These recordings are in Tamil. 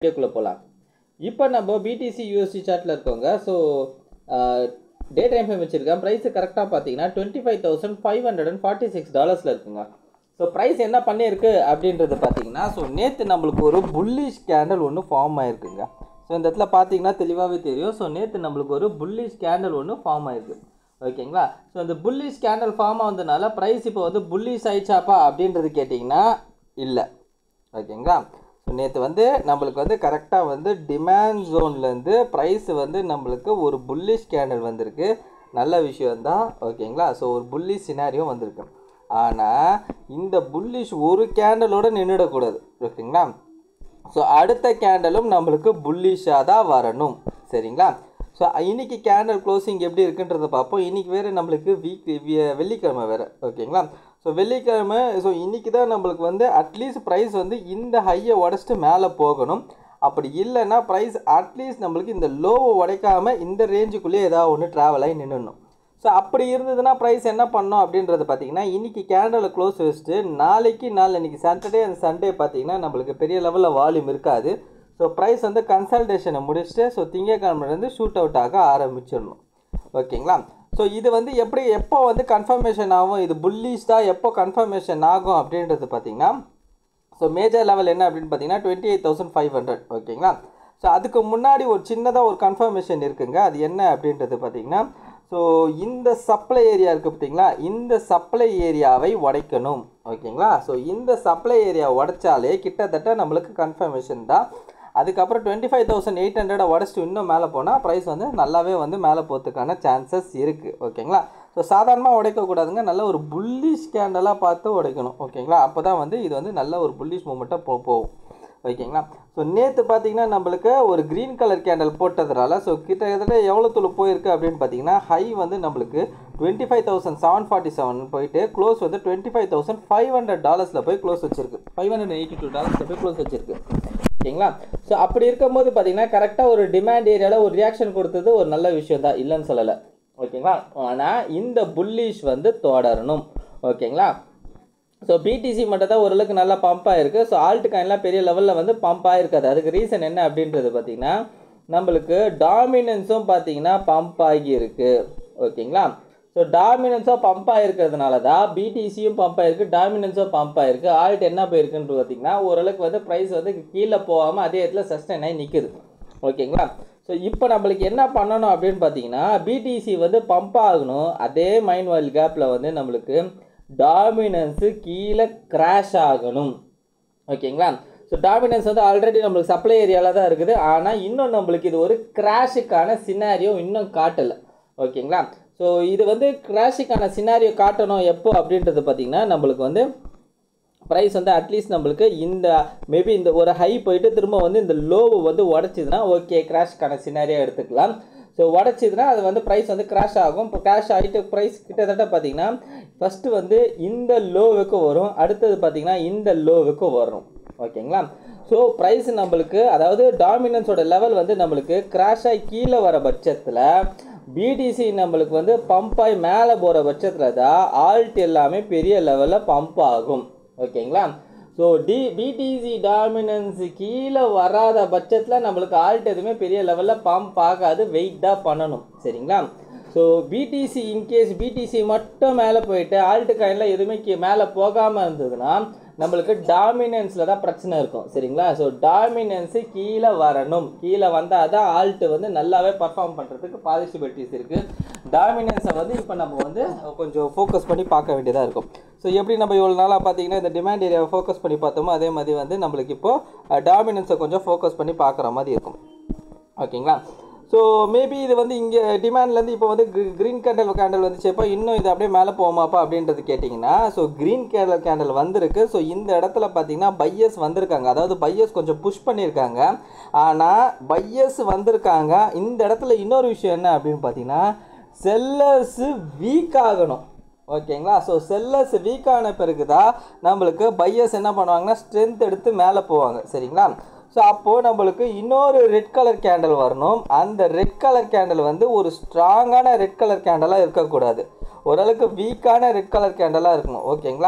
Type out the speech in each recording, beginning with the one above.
வீடியோக்குள்ளே போகலாம் இப்போ நம்ம பிடிசி யூஎஸ்டி சார்ட்டில் இருக்கோங்க ஸோ டே டைம் ஃப்ரேம் வச்சுருக்கேன் ப்ரைஸு கரெக்டாக பார்த்தீங்கன்னா twenty five thousand five hundred and forty six டாலர்ஸில் இருக்குங்க ஸோ ப்ரைஸ் என்ன பண்ணியிருக்கு அப்படின்றது பார்த்தீங்கன்னா ஸோ நேற்று நம்மளுக்கு ஒரு புல்லிஷ் கேண்டல் ஒன்று ஃபார்ம் ஆயிருக்குங்க ஸோ இந்த இடத்துல பார்த்தீங்கன்னா தெளிவாகவே தெரியும் ஸோ நேற்று நம்மளுக்கு ஒரு புல்லிஷ் கேண்டல் ஒன்று ஃபார்ம் ஆயிருக்கு ஓகேங்களா ஸோ இந்த புல்லிஷ் கேண்டல் ஃபார்ம் ஆனதுனால ப்ரைஸ் இப்போ வந்து புல்லிஷ் ஆயிடுச்சாப்பா அப்படின்றது கேட்டிங்கன்னா இல்லை ஓகேங்களா ஸோ நேற்று வந்து நம்மளுக்கு வந்து கரெக்டாக வந்து டிமாண்ட் ஜோன்லேருந்து ப்ரைஸ் வந்து நம்மளுக்கு ஒரு புல்லிஷ் கேண்டல் வந்திருக்கு நல்ல விஷயந்தான் ஓகேங்களா ஸோ ஒரு புல்லிஷ் சினாரியோ வந்திருக்கு ஆனால் இந்த புல்லிஷ் ஒரு கேண்டலோட நின்றுடக்கூடாது ஓகேங்களா ஸோ அடுத்த கேண்டலும் நம்மளுக்கு புல்லிஷாக தான் வரணும் சரிங்களா ஸோ இன்னைக்கு கேண்டல் க்ளோசிங் எப்படி இருக்குன்றத பார்ப்போம் இன்னைக்கு வேறு நம்மளுக்கு வீக் வெள்ளிக்கிழமை வேறு ஓகேங்களா ஸோ வெள்ளிக்கிழமை ஸோ இன்றைக்கி தான் நம்மளுக்கு வந்து அட்லீஸ்ட் ப்ரைஸ் வந்து இந்த ஹையை உடச்சிட்டு மேலே போகணும் அப்படி இல்லைன்னா ப்ரைஸ் அட்லீஸ்ட் நம்மளுக்கு இந்த லோவை உடைக்காமல் இந்த ரேஞ்சுக்குள்ளேயே ஏதாவது ஒன்று ட்ராவல் ஆகி நின்றுணும் ஸோ அப்படி இருந்ததுன்னா ப்ரைஸ் என்ன பண்ணோம் அப்படின்றது பார்த்தீங்கன்னா இன்றைக்கி கேண்டலை க்ளோஸ் வச்சுட்டு நாளைக்கு நாள் இன்றைக்கி சாட்டர்டே அண்ட் சண்டே பார்த்தீங்கன்னா நம்மளுக்கு பெரிய லெவலில் வால்யூம் இருக்காது ஸோ ப்ரைஸ் வந்து கன்சல்டேஷனை முடிச்சுட்டு ஸோ திங்கக்கிழமைலேருந்து ஷூட் அவுட் ஆக ஆரம்பிச்சிடணும் ஓகேங்களா ஸோ இது வந்து எப்படி எப்போ வந்து கன்ஃபர்மேஷன் ஆகும் இது புல்லிஷ் தான் எப்போ கன்ஃபர்மேஷன் ஆகும் அப்படின்றது பார்த்தீங்கன்னா ஸோ மேஜர் லெவல் என்ன அப்படின்னு பார்த்தீங்கன்னா twenty eight thousand five hundred ஓகேங்களா ஸோ அதுக்கு முன்னாடி ஒரு சின்னதாக ஒரு கன்ஃபர்மேஷன் இருக்குங்க அது என்ன அப்படின்றது பார்த்தீங்கன்னா ஸோ இந்த சப்ளை ஏரியா இருக்குது பார்த்தீங்களா இந்த சப்ளை ஏரியாவை உடைக்கணும் ஓகேங்களா ஸோ இந்த சப்ளை ஏரியா உடைச்சாலே கிட்டத்தட்ட நம்மளுக்கு கன்ஃபர்மேஷன் தான் அதுக்கப்புறம் டுவெண்ட்டி ஃபைவ் தௌசண்ட் எயிட் ஹண்ட்ரடை உடச்சிட்டு இன்னும் மேலே போனால் ப்ரைஸ் வந்து நல்லாவே வந்து மேலே போகிறதுக்கான சான்சஸ் இருக்குது ஓகேங்களா ஸோ சாதாரணமாக உடைக்கக்கூடாதுங்க நல்ல ஒரு புல்லிஷ் கேண்டலாக பார்த்து உடைக்கணும் ஓகேங்களா அப்போ தான் வந்து இது வந்து நல்ல ஒரு புல்லிஷ் மூமெண்ட்டாக போ போகும் ஓகேங்களா ஸோ நேற்று பார்த்தீங்கன்னா நம்மளுக்கு ஒரு க்ரீன் கலர் கேண்டல் போட்டதுனால ஸோ கிட்டத்தட்ட எவ்வளோ துளு போயிருக்கு அப்படின்னு பார்த்தீங்கன்னா ஹை வந்து நம்மளுக்கு twenty five thousand seven forty seven போயிட்டு க்ளோஸ் வந்து twenty five thousand five hundred டாலர்ஸில் போய் க்ளோஸ் வச்சிருக்கு ஃபைவ் ஹண்ட்ரட் எயிட்டி டூ டாலர்ஸில் போய் க்ளோஸ் வச்சிருக்கு ஓகேங்களா ஸோ அப்படி இருக்கும்போது பார்த்தீங்கன்னா கரெக்டாக ஒரு டிமாண்ட் ஏரியாவில் ஒரு ரியாக்ஷன் கொடுத்தது ஒரு நல்ல விஷயம் தான் இல்லைன்னு சொல்லலை ஓகேங்களா ஆனால் இந்த புல்லிஷ் வந்து தொடரணும் ஓகேங்களா ஸோ பிடிசி மட்டும் தான் ஓரளவுக்கு நல்லா பம்ப் ஆகிருக்கு ஸோ ஆல்ட் காயின்லாம் பெரிய லெவலில் வந்து பம்ப் ஆகிருக்காது அதுக்கு ரீசன் என்ன அப்படின்றது பார்த்தீங்கன்னா நம்மளுக்கு டாமினன்ஸும் பார்த்தீங்கன்னா பம்ப் ஆகியிருக்கு ஓகேங்களா ஸோ டாமினன்ஸாக பம்ப் ஆகிருக்கிறதுனால தான் பிடிசியும் பம்ப் ஆகிருக்கு டாமினன்ஸும் பம்ப் ஆகிருக்கு ஆல்ட் என்ன போயிருக்குன்னு பார்த்தீங்கன்னா ஓரளவுக்கு வந்து ப்ரைஸ் வந்து கீழே போகாமல் அதே இடத்துல சஸ்டைன் ஆகி நிற்குது ஓகேங்களா ஸோ இப்போ நம்மளுக்கு என்ன பண்ணணும் அப்படின்னு பார்த்தீங்கன்னா பிடிசி வந்து பம்ப் ஆகணும் அதே மைண்ட் வாயில் கேப்பில் வந்து நம்மளுக்கு டாமினன்ஸு கீழே கிராஷ் ஆகணும் ஓகேங்களா ஸோ டாமினன்ஸ் வந்து ஆல்ரெடி நம்மளுக்கு சப்ளை ஏரியாவில் தான் இருக்குது ஆனால் இன்னும் நம்மளுக்கு இது ஒரு கிராஷுக்கான சினாரியோ இன்னும் காட்டலை ஓகேங்களா ஸோ இது வந்து கிராஷுக்கான சினாரியோ காட்டணும் எப்போ அப்படின்றது பார்த்திங்கன்னா நம்மளுக்கு வந்து ப்ரைஸ் வந்து அட்லீஸ்ட் நம்மளுக்கு இந்த மேபி இந்த ஒரு ஹை போயிட்டு திரும்ப வந்து இந்த லோவை வந்து உடச்சிதுன்னா ஓகே கிராஷ்க்கான சினாரியோ எடுத்துக்கலாம் ஸோ உடச்சிதுன்னா அது வந்து ப்ரைஸ் வந்து கிராஷ் ஆகும் இப்போ கிராஷ் ஆகிட்டு ப்ரைஸ் கிட்டத்தட்ட பார்த்தீங்கன்னா ஃபஸ்ட்டு வந்து இந்த லோவுக்கு வரும் அடுத்தது பார்த்தீங்கன்னா இந்த லோவுக்கு வரும் ஓகேங்களா ஸோ ப்ரைஸ் நம்மளுக்கு அதாவது டாமினன்ஸோட லெவல் வந்து நம்மளுக்கு கிராஷ் ஆகி கீழே வர பட்சத்தில் பிடிசி நம்மளுக்கு வந்து பம்ப் ஆகி மேலே போகிற பட்சத்தில் தான் ஆல்ட் எல்லாமே பெரிய லெவலில் பம்ப் ஆகும் ஓகேங்களா ஸோ டி பிடிசி டாமினன்ஸ் கீழே வராத பட்சத்தில் நம்மளுக்கு ஆல்ட் எதுவுமே பெரிய லெவலில் பம்ப் ஆகாது வெயிட் தான் பண்ணணும் சரிங்களா ஸோ பிடிசி இன்கேஸ் பிடிசி மட்டும் மேலே போயிட்டு ஆல்ட்டு காயினில் எதுவுமே கீ மேலே போகாமல் இருந்ததுன்னா நம்மளுக்கு டாமினன்ஸில் தான் பிரச்சனை இருக்கும் சரிங்களா ஸோ டாமினன்ஸு கீழே வரணும் கீழே வந்தால் தான் ஆல்ட்டு வந்து நல்லாவே பர்ஃபார்ம் பண்ணுறதுக்கு பாசிபிலிட்டிஸ் இருக்குது டாமினன்ஸை வந்து இப்போ நம்ம வந்து கொஞ்சம் ஃபோக்கஸ் பண்ணி பார்க்க வேண்டியதாக இருக்கும் ஸோ எப்படி நம்ம இவ்வளோ நாளாக பார்த்தீங்கன்னா இந்த டிமாண்ட் ஏரியாவை ஃபோக்கஸ் பண்ணி பார்த்தோமோ அதே மாதிரி வந்து நம்மளுக்கு இப்போது டாமினன்ஸை கொஞ்சம் ஃபோக்கஸ் பண்ணி பார்க்குற மாதிரி இருக்கும் ஓகேங்களா ஸோ மேபி இது வந்து இங்கே டிமாண்ட்லேருந்து இப்போ வந்து க்ரீன் கேண்டல் கேண்டல் வந்துச்சுப்போ இன்னும் இது அப்படியே மேலே போகுமாப்பா அப்படின்றது கேட்டிங்கன்னா ஸோ க்ரீன் கேண்டல் கேண்டல் வந்திருக்கு ஸோ இந்த இடத்துல பார்த்தீங்கன்னா பையஸ் வந்திருக்காங்க அதாவது பையஸ் கொஞ்சம் புஷ் பண்ணியிருக்காங்க ஆனால் பையஸ் வந்திருக்காங்க இந்த இடத்துல இன்னொரு விஷயம் என்ன அப்படின்னு பார்த்தீங்கன்னா செல்லர்ஸு வீக் ஆகணும் ஓகேங்களா ஸோ செல்லர்ஸ் வீக் ஆன பிறகு தான் நம்மளுக்கு பையர்ஸ் என்ன பண்ணுவாங்கன்னா ஸ்ட்ரென்த் எடுத்து மேலே போவாங்க சரிங்களா ஸோ அப்போது நம்மளுக்கு இன்னொரு ரெட் கலர் கேண்டில் வரணும் அந்த ரெட் கலர் கேண்டில் வந்து ஒரு ஸ்ட்ராங்கான ரெட் கலர் கேண்டலாக இருக்கக்கூடாது ஓரளவுக்கு வீக்கான ரெட் கலர் கேண்டலாக இருக்கணும் ஓகேங்களா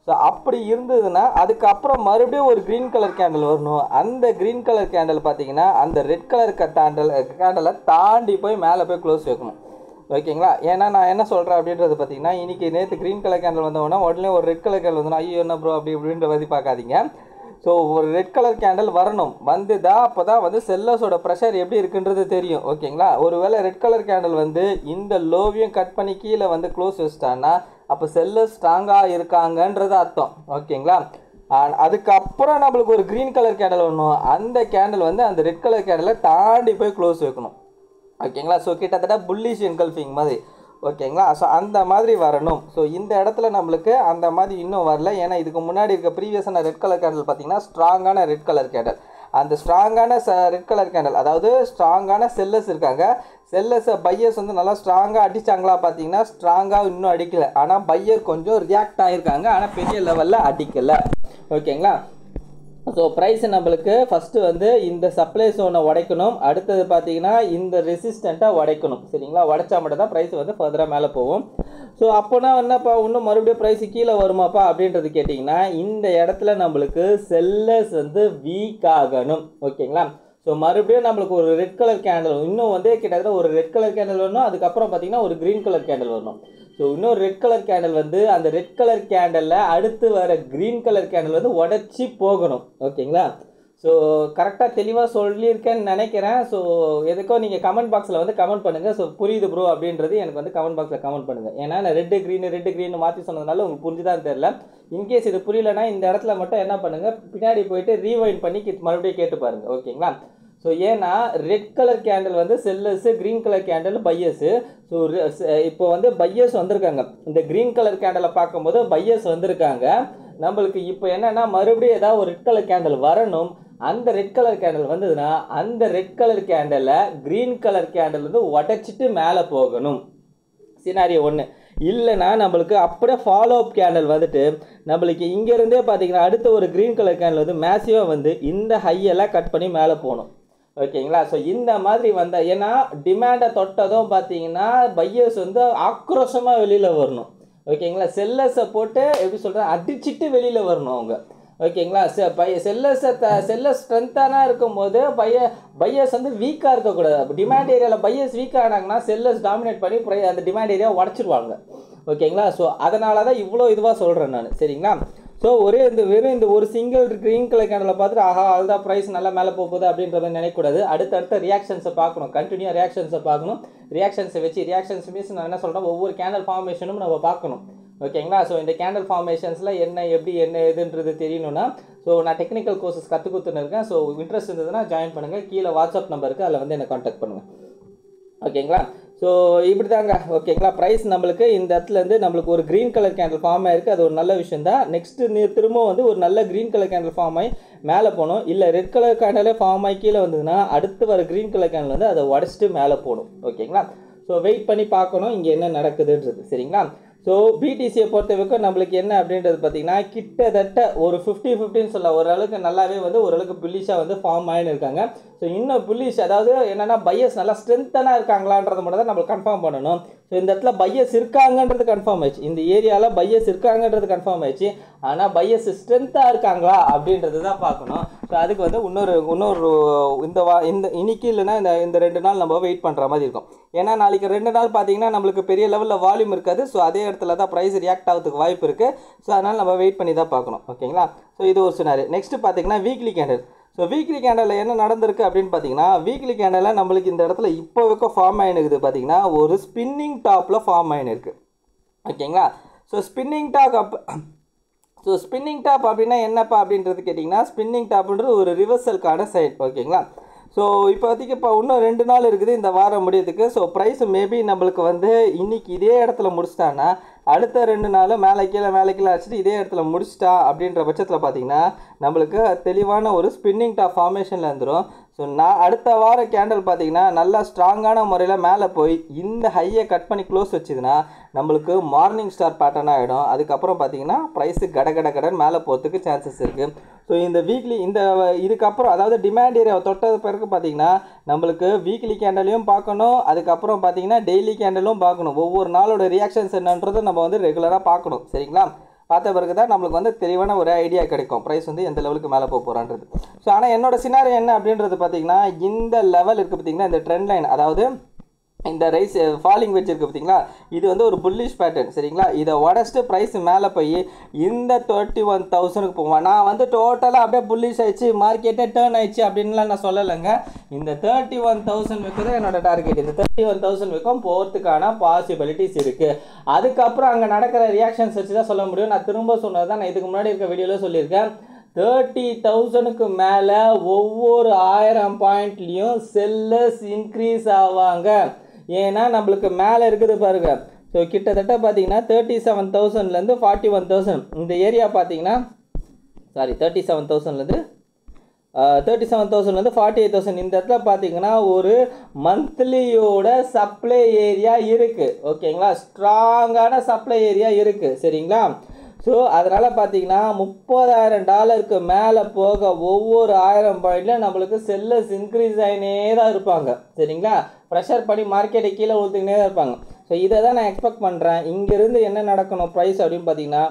ஸோ அப்படி இருந்ததுன்னா அதுக்கப்புறம் மறுபடியும் ஒரு க்ரீன் கலர் கேண்டில் வரணும் அந்த க்ரீன் கலர் கேண்டில் பார்த்தீங்கன்னா அந்த ரெட் கலர் கேண்டல் கேண்டலை தாண்டி போய் மேலே போய் க்ளோஸ் வைக்கணும் ஓகேங்களா ஏன்னா நான் என்ன சொல்கிறேன் அப்படின்றது பார்த்தீங்கன்னா இன்றைக்கி நேற்று க்ரீன் கலர் கேண்டில் வந்தவொடனே உடனே ஒரு ரெட் கலர் கேண்டில் வந்தோன்னா ஐயோ என்ன ப்ரோ அப்படி இப்படின்ற மாதிரி பார்க்காதீங்க ஸோ ஒரு ரெட் கலர் கேண்டில் வரணும் வந்துதா அப்போ தான் வந்து செல்லர்ஸோட ப்ரெஷர் எப்படி இருக்குன்றது தெரியும் ஓகேங்களா ஒருவேளை ரெட் கலர் கேண்டில் வந்து இந்த லோவையும் கட் பண்ணி கீழே வந்து க்ளோஸ் வச்சிட்டான்னா அப்போ செல்லர்ஸ் ஸ்ட்ராங்காக இருக்காங்கன்றது அர்த்தம் ஓகேங்களா அண்ட் அதுக்கப்புறம் நம்மளுக்கு ஒரு க்ரீன் கலர் கேண்டில் வரணும் அந்த கேண்டில் வந்து அந்த ரெட் கலர் கேண்டிலை தாண்டி போய் க்ளோஸ் வைக்கணும் ஓகேங்களா ஸோ கிட்டத்தட்ட புல்லிஷ் என்கல்ஃபிங் மாதிரி ஓகேங்களா ஸோ அந்த மாதிரி வரணும் ஸோ இந்த இடத்துல நம்மளுக்கு அந்த மாதிரி இன்னும் வரல ஏன்னா இதுக்கு முன்னாடி இருக்க ப்ரீவியஸான ரெட் கலர் கேண்டல் பார்த்தீங்கன்னா ஸ்ட்ராங்கான ரெட் கலர் கேண்டல் அந்த ஸ்ட்ராங்கான ச ரெட் கலர் கேண்டல் அதாவது ஸ்ட்ராங்கான செல்லர்ஸ் இருக்காங்க செல்லர்ஸை பையர்ஸ் வந்து நல்லா ஸ்ட்ராங்காக அடித்தாங்களா பார்த்தீங்கன்னா ஸ்ட்ராங்காக இன்னும் அடிக்கலை ஆனால் பையர் கொஞ்சம் ரியாக்ட் ஆகிருக்காங்க ஆனால் பெரிய லெவலில் அடிக்கலை ஓகேங்களா ஸோ ப்ரைஸ் நம்மளுக்கு ஃபஸ்ட்டு வந்து இந்த சப்ளை ஜோனை உடைக்கணும் அடுத்தது பார்த்தீங்கன்னா இந்த ரெசிஸ்டண்ட்டாக உடைக்கணும் சரிங்களா உடைச்சா மட்டும் தான் ப்ரைஸ் வந்து ஃபர்தராக மேலே போகும் ஸோ அப்போனா என்னப்பா இன்னும் மறுபடியும் ப்ரைஸ் கீழே வருமாப்பா அப்படின்றது கேட்டிங்கன்னா இந்த இடத்துல நம்மளுக்கு செல்லர்ஸ் வந்து வீக் ஆகணும் ஓகேங்களா ஸோ மறுபடியும் நம்மளுக்கு ஒரு ரெட் கலர் கேண்டில் இன்னும் வந்து கிட்டத்தட்ட ஒரு ரெட் கலர் கேண்டில் வரணும் அதுக்கப்புறம் பார்த்தீங்கன்னா ஒரு க்ரீன் கலர் கேண்டில் வரணும் ஸோ இன்னொரு ரெட் கலர் கேண்டில் வந்து அந்த ரெட் கலர் கேண்டலில் அடுத்து வர க்ரீன் கலர் கேண்டில் வந்து உடச்சி போகணும் ஓகேங்களா ஸோ கரெக்டாக தெளிவாக சொல்லியிருக்கேன்னு நினைக்கிறேன் ஸோ எதுக்கோ நீங்கள் கமெண்ட் பாக்ஸில் வந்து கமெண்ட் பண்ணுங்கள் ஸோ புரியுது ப்ரோ அப்படின்றது எனக்கு வந்து கமெண்ட் பாக்ஸில் கமெண்ட் பண்ணுங்கள் ஏன்னா நான் ரெட்டு க்ரீன் ரெட்டு க்ரீன் மாற்றி சொன்னதுனால உங்களுக்கு புரிஞ்சுதான் தெரில இன்கேஸ் இது புரியலனா இந்த இடத்துல மட்டும் என்ன பண்ணுங்கள் பின்னாடி போயிட்டு ரீவைண்ட் பண்ணி கே- மறுபடியும் கேட்டு பாருங்கள் ஓகேங்களா ஸோ ஏன்னா ரெட் கலர் கேண்டில் வந்து sellers green colour candle buyers so இப்போ வந்து பையர்ஸ் வந்திருக்காங்க இந்த க்ரீன் கலர் கேண்டலை பார்க்கும்போது பையர்ஸ் வந்திருக்காங்க நம்மளுக்கு இப்போ என்னன்னா மறுபடியும் ஏதாவது ஒரு ரெட் கலர் கேண்டில் வரணும் அந்த ரெட் கலர் கேண்டில் வந்ததுன்னா அந்த ரெட் கலர் கேண்டலை க்ரீன் கலர் கேண்டில் வந்து உடச்சிட்டு மேலே போகணும் சினாரியோ ஒன்று இல்லைன்னா நம்மளுக்கு அப்படியே ஃபாலோ அப் கேண்டல் வந்துட்டு நம்மளுக்கு இங்கேருந்தே பார்த்தீங்கன்னா அடுத்த ஒரு க்ரீன் கலர் கேண்டில் வந்து மேசிவாக வந்து இந்த ஹையெல்லாம் கட் பண்ணி மேலே போகணும் ஓகேங்களா ஸோ இந்த மாதிரி வந்த ஏன்னா டிமாண்டை தொட்டதும் பார்த்தீங்கன்னா பையர்ஸ் வந்து ஆக்ரோஷமாக வெளியில் வரணும் ஓகேங்களா செல்லர்ஸை போட்டு எப்படி சொல்கிறேன் அடிச்சிட்டு வெளியில் வரணும் அவங்க ஓகேங்களா செ பைய செல்லர்ஸை த செல்லர்ஸ் ஸ்ட்ரென்த்தானாக இருக்கும்போது பைய பையர்ஸ் வந்து வீக்காக இருக்கக்கூடாது டிமாண்ட் ஏரியாவில் பையர்ஸ் வீக்காக ஆனாங்கன்னா செல்லர்ஸ் டாமினேட் பண்ணி pri- அந்த டிமாண்ட் ஏரியா உடச்சிருவாங்க ஓகேங்களா ஸோ அதனால தான் இவ்வளோ இதுவாக சொல்கிறேன் நான் சரிங்களா ஸோ ஒரே இந்த வெறும் இந்த ஒரு சிங்கிள் க்ரீன் கலர் கேண்டில் பார்த்துட்டு ஆஹா அதுதான் ப்ரைஸ் நல்லா மேலே போக போகுது அப்படின்ற மாதிரி நினைக்கக்கூடாது அடுத்தடுத்த ரியாக்ஷன்ஸை பார்க்கணும் கண்டினியூ ரியாக்ஷன்ஸை பார்க்கணும் ரியாக்ஷன்ஸை வச்சு ரியாக்ஷன்ஸ் மீன்ஸ் நான் என்ன சொல்கிறேன் ஒவ்வொரு கேண்டல் ஃபார்மேஷனும் நம்ம பார்க்கணும் ஓகேங்களா ஸோ இந்த கேண்டல் ஃபார்மேஷன்ஸில் என்ன எப்படி என்ன எதுன்றது தெரியணும்னா ஸோ நான் டெக்னிக்கல் கோர்சஸ் கற்றுக் கொடுத்துன்னு இருக்கேன் ஸோ இன்ட்ரெஸ்ட் இருந்ததுன்னா ஜாயின் பண்ணுங்கள் கீழே வாட்ஸ்அப் நம்பருக்கு அதில் வந்து என்னை காண்டாக்ட் பண்ணுங்கள் ஓகேங்களா ஸோ இப்படி தாங்க ஓகேங்களா ப்ரைஸ் நம்மளுக்கு இந்த இடத்துலேருந்து நம்மளுக்கு ஒரு க்ரீன் கலர் கேண்டில் ஃபார்ம் ஆயிருக்கு அது ஒரு நல்ல விஷயம் தான் நெக்ஸ்ட்டு நீ திரும்ப வந்து ஒரு நல்ல க்ரீன் கலர் கேண்டில் ஃபார்ம் ஆகி மேலே போகணும் இல்லை ரெட் கலர் கேண்டலே ஃபார்ம் ஆகி கீழே வந்ததுன்னா அடுத்து வர க்ரீன் கலர் கேண்டில் வந்து அதை உடச்சிட்டு மேலே போகணும் ஓகேங்களா ஸோ வெயிட் பண்ணி பார்க்கணும் இங்கே என்ன நடக்குதுன்றது சரிங்களா ஸோ பிடிசியை பொறுத்த வரைக்கும் நம்மளுக்கு என்ன அப்படின்றது பார்த்தீங்கன்னா கிட்டத்தட்ட ஒரு ஃபிஃப்டி ஃபிஃப்டின்னு சொல்ல ஓரளவுக்கு நல்லாவே வந்து ஓரளவுக்கு புல்லிஷாக வந்து ஃபார்ம் ஆகின்னு இருக்காங்க ஸோ இன்னும் புல்லிஷ் அதாவது என்னென்னா பையர்ஸ் நல்லா ஸ்ட்ரென்த்தனாக இருக்காங்களான்றது மட்டும் தான் நம்ம கன்ஃபார்ம் பண்ணணும் ஸோ இந்த இடத்துல பையர்ஸ் இருக்காங்கன்றது கன்ஃபார்ம் ஆயிடுச்சு இந்த ஏரியாவில் பையர்ஸ் இருக்காங்கன்றது கன்ஃபார்ம் ஆயிடுச்சு ஆனால் பையர்ஸ் ஸ்ட்ரென்த்தாக இருக்காங்களா அப்படின்றது தான் பார்க்கணும் ஸோ அதுக்கு வந்து இன்னொரு இன்னொரு இந்த வா இந்த இன்னைக்கு இல்லைன்னா இந்த இந்த ரெண்டு நாள் நம்ம வெயிட் பண்ணுற மாதிரி இருக்கும் ஏன்னா நாளைக்கு ரெண்டு நாள் பார்த்தீங்கன்னா நம்மளுக்கு பெரிய லெவலில் வால்யூம் இருக்காது ஸோ அதே இடத்துல தான் ப்ரைஸ் ரியாக்ட் ஆகிறதுக்கு வாய்ப்பு இருக்குது ஸோ அதனால் நம்ம வெயிட் பண்ணி தான் பார்க்கணும் ஓகேங்களா ஸோ இது ஒரு சினாரி நெக்ஸ்ட் பார்த்தீங்கன்னா வீக்லி கேண்டல் ஸோ வீக்லி கேண்டலில் என்ன நடந்திருக்கு அப்படின்னு பார்த்தீங்கன்னா வீக்லி கேண்டலில் நம்மளுக்கு இந்த இடத்துல இப்போ வரைக்கும் ஃபார்ம் ஆகினுக்குது பார்த்தீங்கன்னா ஒரு ஸ்பின்னிங் டாப்பில் ஃபார்ம் ஆகினுருக்கு ஓகேங்களா so spinning top up so spinning top அப்படின்னா என்னப்பா அப்படின்றது கேட்டிங்கன்னா ஸ்பின்னிங் டாப்ன்றது ஒரு ரிவர்சலுக்கான சைட் ஓகேங்களா ஸோ இப்போதைக்கு இப்போ இன்னும் ரெண்டு நாள் இருக்குது இந்த வாரம் முடியறதுக்கு ஸோ ப்ரைஸ் மேபி நம்மளுக்கு வந்து இன்னைக்கு இதே இடத்துல முடிச்சிட்டான்னா அடுத்த ரெண்டு நாள் மேலே கீழே மேலே கீழே அடிச்சுட்டு இதே இடத்துல முடிச்சிட்டா அப்படின்ற பட்சத்தில் பார்த்தீங்கன்னா நம்மளுக்கு தெளிவான ஒரு ஸ்பின்னிங் டாப் ஃபார்மேஷனில் இருந்துரும் ஸோ நான் அடுத்த வார கேண்டல் பார்த்தீங்கன்னா நல்லா ஸ்ட்ராங்கான முறையில் மேலே போய் இந்த ஹையை கட் பண்ணி க்ளோஸ் வச்சுதுன்னா நம்மளுக்கு மார்னிங் ஸ்டார் பேட்டர்ன் ஆகிடும் அதுக்கப்புறம் பார்த்தீங்கன்னா ப்ரைஸு கட கட கடன் மேலே போகிறதுக்கு சான்சஸ் இருக்குது ஸோ இந்த வீக்லி இந்த இதுக்கப்புறம் அதாவது டிமாண்ட் ஏரியாவை தொட்டது பிறகு பார்த்தீங்கன்னா நம்மளுக்கு வீக்லி கேண்டலையும் பார்க்கணும் அதுக்கப்புறம் பார்த்தீங்கன்னா டெய்லி கேண்டலும் பார்க்கணும் ஒவ்வொரு நாளோட ரியாக்ஷன்ஸ் என்னன்றது நம்ம வந்து ரெகுலராக பார்க்கணும் சரிங்களா பார்த்த பிறகு தான் நம்மளுக்கு வந்து தெளிவான ஒரு ஐடியா கிடைக்கும் ப்ரைஸ் வந்து எந்த லெவலுக்கு மேலே போக போகிறான்றது ஸோ ஆனால் என்னோட சினாரி என்ன அப்படின்றது பார்த்தீங்கன்னா இந்த லெவல் இருக்குது பார்த்தீங்கன்னா இந்த ட்ரெண்ட் லைன் அதாவது இந்த ரைஸ் ஃபாலிங் வச்சிருக்கு பார்த்தீங்களா இது வந்து ஒரு புல்லிஷ் பேட்டர்ன் சரிங்களா இதை உடச்சிட்டு ப்ரைஸ் மேலே போய் இந்த தேர்ட்டி ஒன் தௌசண்ட்க்கு போவேன் நான் வந்து டோட்டலாக அப்படியே புல்லிஷ் ஆயிடுச்சு மார்க்கெட்டே டேர்ன் ஆயிடுச்சு அப்படின்லாம் நான் சொல்லலைங்க இந்த தேர்ட்டி ஒன் தௌசண்ட் வைக்கிறது என்னோட டார்கெட் இந்த தேர்ட்டி ஒன் தௌசண்ட் வைக்கும் போகிறதுக்கான பாசிபிலிட்டிஸ் இருக்குது அதுக்கப்புறம் அங்கே நடக்கிற ரியாக்ஷன்ஸ் வச்சு தான் சொல்ல முடியும் நான் திரும்ப சொன்னது தான் நான் இதுக்கு முன்னாடி இருக்க வீடியோவில் சொல்லியிருக்கேன் தேர்ட்டி தௌசண்ட்க்கு மேலே ஒவ்வொரு ஆயிரம் பாயிண்ட்லேயும் செல்லர்ஸ் இன்க்ரீஸ் ஆவாங்க ஏன்னா நம்மளுக்கு மேலே இருக்குது பாருங்க ஸோ கிட்டத்தட்ட பார்த்தீங்கன்னா தேர்ட்டி செவன் தௌசண்ட்லேருந்து ஃபார்ட்டி ஒன் தௌசண்ட் இந்த ஏரியா பார்த்தீங்கன்னா சாரி தேர்ட்டி செவன் தௌசண்ட்லேருந்து தேர்ட்டி செவன் தௌசண்ட்லேருந்து ஃபார்ட்டி எயிட் தௌசண்ட் இந்த இடத்துல பார்த்தீங்கன்னா ஒரு மந்த்லியோட சப்ளை ஏரியா இருக்குது ஓகேங்களா ஸ்ட்ராங்கான சப்ளை ஏரியா இருக்குது சரிங்களா ஸோ அதனால் பார்த்தீங்கன்னா முப்பதாயிரம் டாலருக்கு மேலே போக ஒவ்வொரு ஆயிரம் பாயிண்ட்லையும் நம்மளுக்கு செல்லர்ஸ் இன்க்ரீஸ் ஆகினே தான் இருப்பாங்க சரிங்களா ப்ரெஷர் பண்ணி மார்க்கெட்டை கீழே ஊற்றுக்கினே தான் இருப்பாங்க ஸோ இதை தான் நான் எக்ஸ்பெக்ட் பண்ணுறேன் இங்கேருந்து என்ன நடக்கணும் ப்ரைஸ் அப்படின்னு பார்த்தீங்கன்னா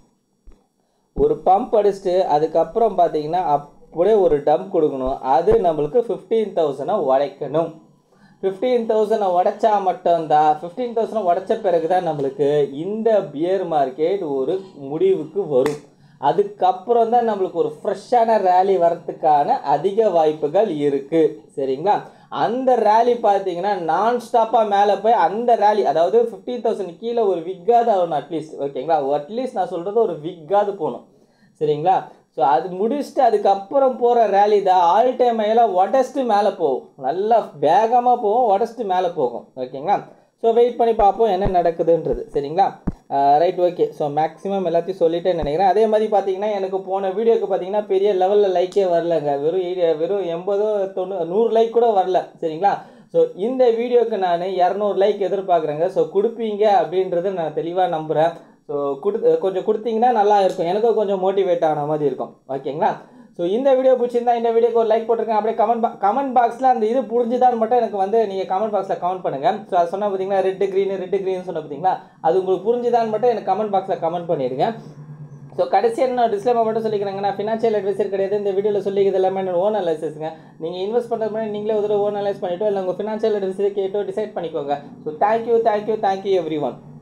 ஒரு பம்ப் அடிச்சுட்டு அதுக்கப்புறம் பார்த்தீங்கன்னா அப்படியே ஒரு டம்ப் கொடுக்கணும் அது நம்மளுக்கு ஃபிஃப்டீன் தௌசண்டை உடைக்கணும் ஃபிஃப்டீன் தௌசண்டை உடைச்சா மட்டும்தான் ஃபிஃப்டீன் தௌசண்ட் உடைச்ச பிறகு தான் நம்மளுக்கு இந்த பியர் மார்க்கெட் ஒரு முடிவுக்கு வரும் அதுக்கப்புறம் தான் நம்மளுக்கு ஒரு ஃப்ரெஷ்ஷான ரேலி வரத்துக்கான அதிக வாய்ப்புகள் இருக்குது சரிங்களா அந்த ரேலி பார்த்தீங்கன்னா நான் ஸ்டாப்பாக மேலே போய் அந்த ரேலி அதாவது ஃபிஃப்டீன் தௌசண்ட் கீழே ஒரு விக்காது ஆகணும் அட்லீஸ்ட் ஓகேங்களா அட்லீஸ்ட் நான் சொல்கிறது ஒரு விக்காது போகணும் சரிங்களா ஸோ அது முடிச்சுட்டு அதுக்கப்புறம் போகிற ரேலி தான் ஆல் டைம் எல்லாம் உடச்சிட்டு மேலே போகும் நல்லா வேகமாக போகும் உடச்சிட்டு மேலே போகும் ஓகேங்களா ஸோ வெயிட் பண்ணி பார்ப்போம் என்ன நடக்குதுன்றது சரிங்களா ரைட் ஓகே ஸோ மேக்ஸிமம் எல்லாத்தையும் சொல்லிட்டேன்னு நினைக்கிறேன் அதே மாதிரி பார்த்தீங்கன்னா எனக்கு போன வீடியோக்கு பார்த்தீங்கன்னா பெரிய லெவலில் லைக்கே வரலங்க வெறும் eighty- வெறும் எண்பதோ தொண்ணூ நூறு லைக் கூட வரல சரிங்களா ஸோ இந்த வீடியோக்கு நான் இரநூறு லைக் எதிர்பார்க்குறேங்க ஸோ கொடுப்பீங்க அப்படின்றத நான் தெளிவாக நம்புகிறேன் ஸோ கொடு கொஞ்சம் கொடுத்தீங்கன்னா நல்லா இருக்கும் எனக்கும் கொஞ்சம் மோட்டிவேட் ஆன மாதிரி இருக்கும் ஓகேங்களா ஸோ இந்த வீடியோ பிடிச்சிருந்தா இந்த வீடியோக்கு ஒரு லைக் போட்டிருக்கேன் அப்படியே கமெண்ட் பா கமெண்ட் பாக்ஸில் அந்த இது புரிஞ்சுதான்னு மட்டும் எனக்கு வந்து நீங்கள் கமெண்ட் பாக்ஸில் கமெண்ட் பண்ணுங்கள் ஸோ அது சொன்னால் பார்த்தீங்கன்னா ரெட்டு க்ரீன் ரெட்டு க்ரீன் சொன்ன பார்த்தீங்களா அது உங்களுக்கு புரிஞ்சுதான்னு மட்டும் எனக்கு கமெண்ட் பாக்ஸில் கமெண்ட் பண்ணிடுங்க ஸோ கடைசியாக நான் டிஸ்க்ளைமர் மட்டும் சொல்லிக்கிறேங்க நான் ஃபினான்ஷியல் அட்வைசர் கிடையாது இந்த வீடியோவில் சொல்லிக்கிறது எல்லாமே என்னோட ஓன் அனலைசிஸ்ங்க நீங்கள் இன்வெஸ்ட் பண்ணுறது மாதிரி நீங்களே ஒரு ஓன் அனலைஸ் பண்ணிட்டோ இல்லை உங்கள் ஃபினான்ஷியல் அட்வைசரை கேட்டோ டிசைட் பண்ணிக்கோங்க so thank you thank you thank you every one